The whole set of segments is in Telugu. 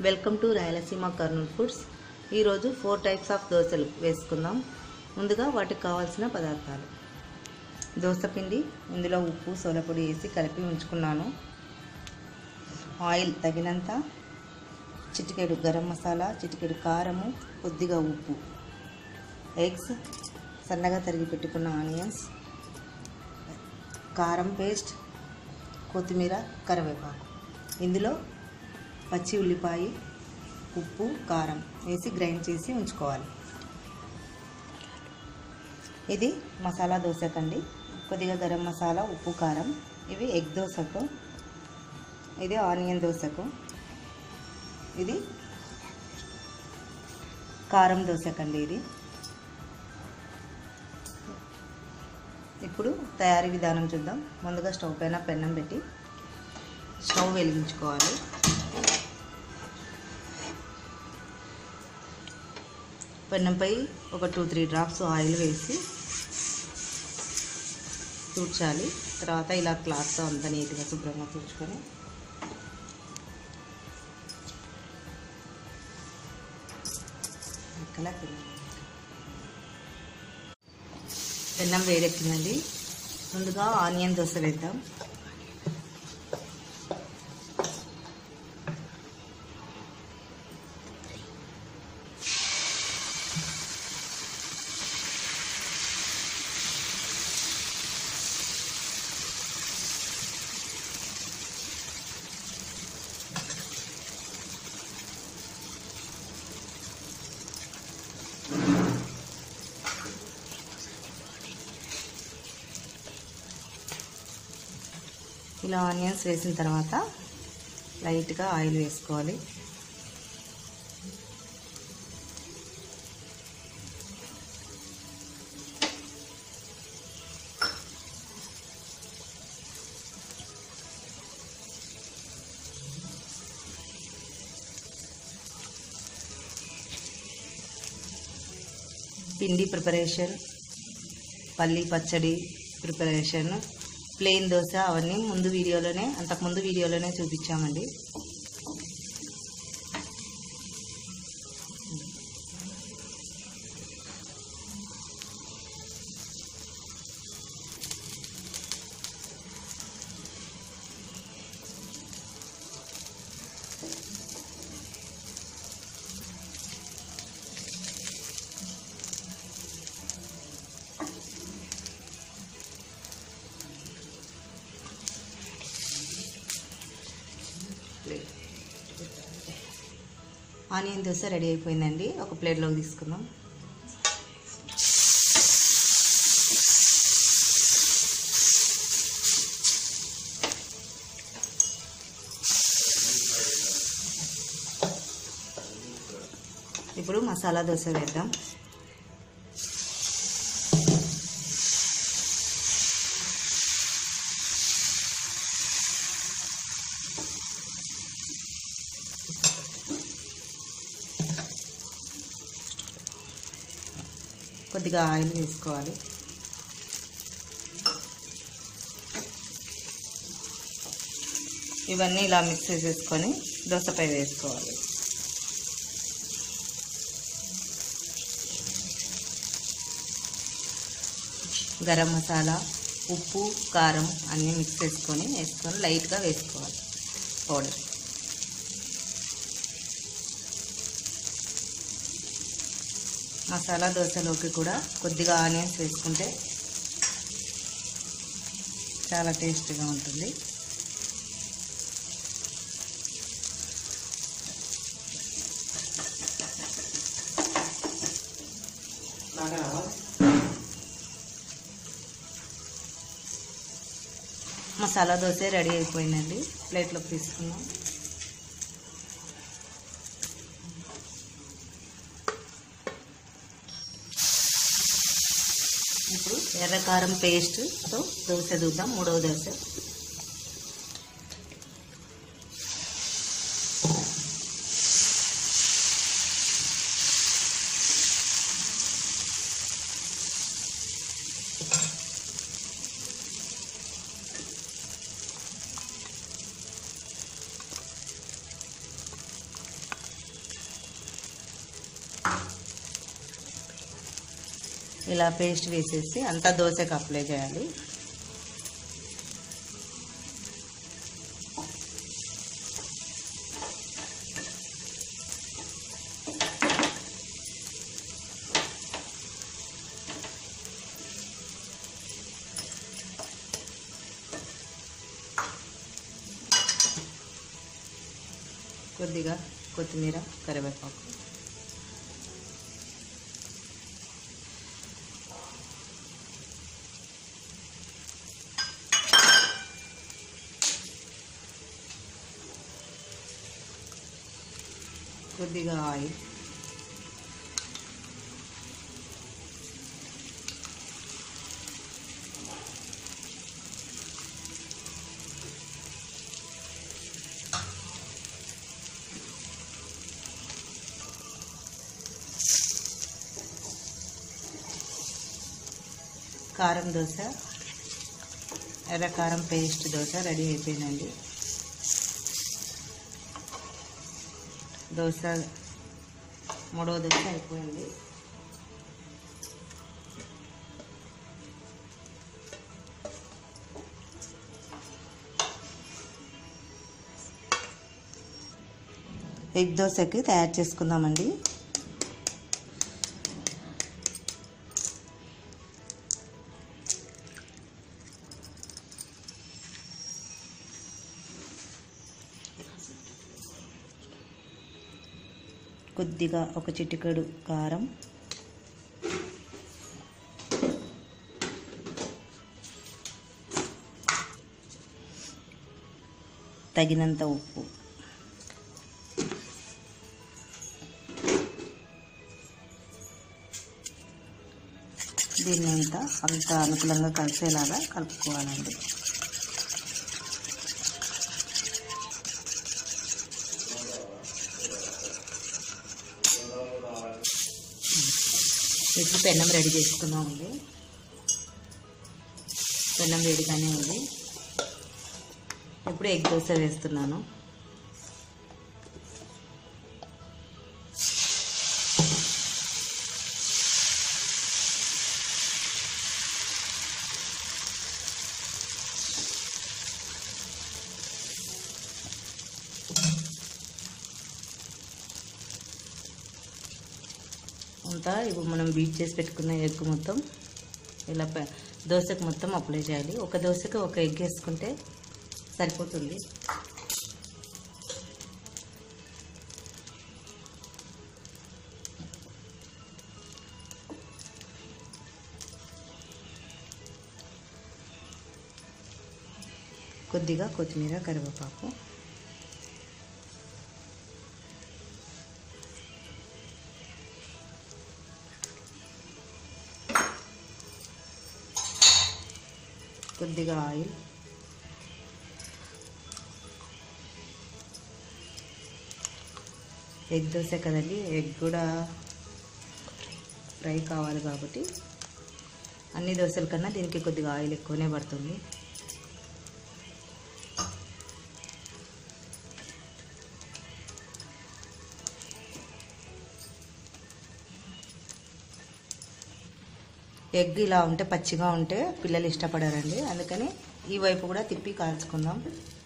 welcome to Rayalaseema Kurnool foods ఈరోజు ఫోర్ టైప్స్ ఆఫ్ దోశలు వేసుకుందాం ముందుగా వాటికి కావాల్సిన పదార్థాలు దోశ పిండి ఇందులో ఉప్పు సోలపొడి వేసి కలిపి ఉంచుకున్నాను ఆయిల్ తగినంత చిటికెడు గరం మసాలా చిటికెడు కారము కొద్దిగా ఉప్పు ఎగ్స్ సన్నగా తరిగి పెట్టుకున్న ఆనియన్స్ కారం పేస్ట్ కొత్తిమీర కరివేపాకు ఇందులో పచ్చి ఉల్లిపాయ ఉప్పు కారం వేసి గ్రైండ్ చేసి ఉంచుకోవాలి ఇది మసాలా దోశకండి కొద్దిగా గరం మసాలా ఉప్పు కారం ఇవి ఎగ్ దోశకు ఇది ఆనియన్ దోశకు ఇది కారం దోశకండి ఇది ఇప్పుడు తయారీ విధానం చూద్దాం ముందుగా స్టవ్ పైన పెన్నం పెట్టి స్టవ్ వెలిగించుకోవాలి పెన్నంపై ఒక టూ త్రీ డ్రాప్స్ ఆయిల్ వేసి తూడ్చాలి తర్వాత ఇలా క్లాత్తో అంతా నీట్గా శుభ్రంగా తుడుచుకొని ఇక్కడ పెన్నం వేడెక్కిందండి ముందుగా ఆనియన్ దోశ వేద్దాం ఇలా ఆనియన్స్ వేసిన తర్వాత లైట్గా ఆయిల్ వేసుకోవాలి పిండి ప్రిపరేషన్ పల్లి పచ్చడి ప్రిపరేషన్ ప్లెయిన్ దోశ అవన్నీ ముందు వీడియోలోనే అంతకుముందు వీడియోలోనే చూపించామండి ఆనియన్ దోశ రెడీ అయిపోయిందండి ఒక ప్లేట్లోకి తీసుకుందాం ఇప్పుడు మసాలా దోశ వేద్దాం కొద్దిగా ఆయిల్ వేసుకోవాలి ఇవన్నీ ఇలా మిక్స్ చేసేసుకొని దోశపై వేసుకోవాలి గరం మసాలా ఉప్పు కారం అన్నీ మిక్స్ చేసుకొని వేసుకొని లైట్గా వేసుకోవాలి పౌడర్ మసాలా దోశలోకి కూడా కొద్దిగా ఆనియన్స్ వేసుకుంటే చాలా టేస్టీగా ఉంటుంది మసాలా దోశ రెడీ అయిపోయిందండి ప్లేట్లోకి తీసుకుందాం ఇప్పుడు ఎర్రకారం పేస్ట్తో దోశ చూద్దాం మూడవ దోశ ఇలా పేస్ట్ వేసేసి అంతా దోశకి అప్లై చేయాలి కొద్దిగా కొత్తిమీర కరివేపాకు కొద్దిగా ఆయిల్ కారం దోశ ఎర్ర కారం పేస్ట్ దోశ రెడీ అయిపోయిందండి దోశ మూడవ దోశ అయిపోయింది ఎగ్ దోశకి తయారు చేసుకుందామండి కొద్దిగా ఒక చిటికెడు కారం తగినంత ఉప్పు దీన్ని అంతా అంత అనుకూలంగా కలిసేలాగా కలుపుకోవాలండి ఇప్పుడు పెన్నం రెడీ చేసుకున్నామండి పెన్నం వేడిగానే ఉంది ఇప్పుడు ఎగ్ దోశ వేస్తున్నాను అంతా ఇప్పుడు మనం బీట్ చేసి పెట్టుకున్న ఎగ్ మొత్తం ఇలా పె- దోశకు మొత్తం అప్లై చేయాలి ఒక దోశకి ఒక ఎగ్ వేసుకుంటే సరిపోతుంది కొద్దిగా కొత్తిమీర కరివేపాకు కొద్దిగా ఆయిల్ ఎగ్ దోశ కదండి ఎగ్ కూడా ఫ్రై కావాలి కాబట్టి అన్ని దోశల కన్నా దీనికి కొద్దిగా ఆయిల్ ఎక్కువనే పడుతుంది ఎగ్ ఇలా ఉంటే పచ్చిగా ఉంటే పిల్లలు ఇష్టపడారండి అందుకని ఈ వైపు కూడా తిప్పి కాల్చుకుందాం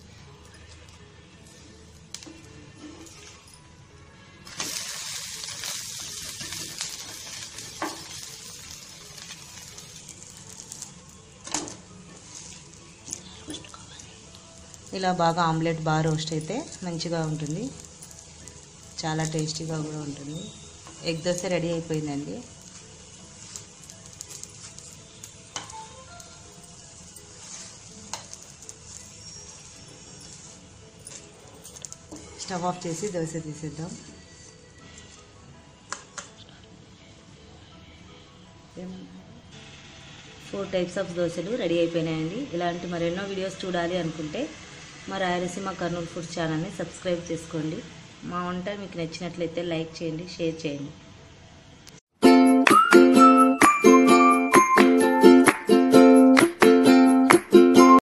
ఇలా బాగా ఆమ్లెట్ బాగా రోస్ట్ అయితే మంచిగా ఉంటుంది చాలా టేస్టీగా కూడా ఉంటుంది ఎగ్ దోశ రెడీ అయిపోయిందండి స్టవ్ ఆఫ్ చేసి దోశ తీసేద్దాం ఫోర్ టైప్స్ ఆఫ్ దోశలు రెడీ అయిపోయినాయండి ఇలాంటి మరెన్నో వీడియోస్ చూడాలి అనుకుంటే మా రాయలసీమ కర్నూలు ఫుడ్ ఛానల్ని సబ్స్క్రైబ్ చేసుకోండి మా వంట మీకు నచ్చినట్లయితే లైక్ చేయండి షేర్ చేయండి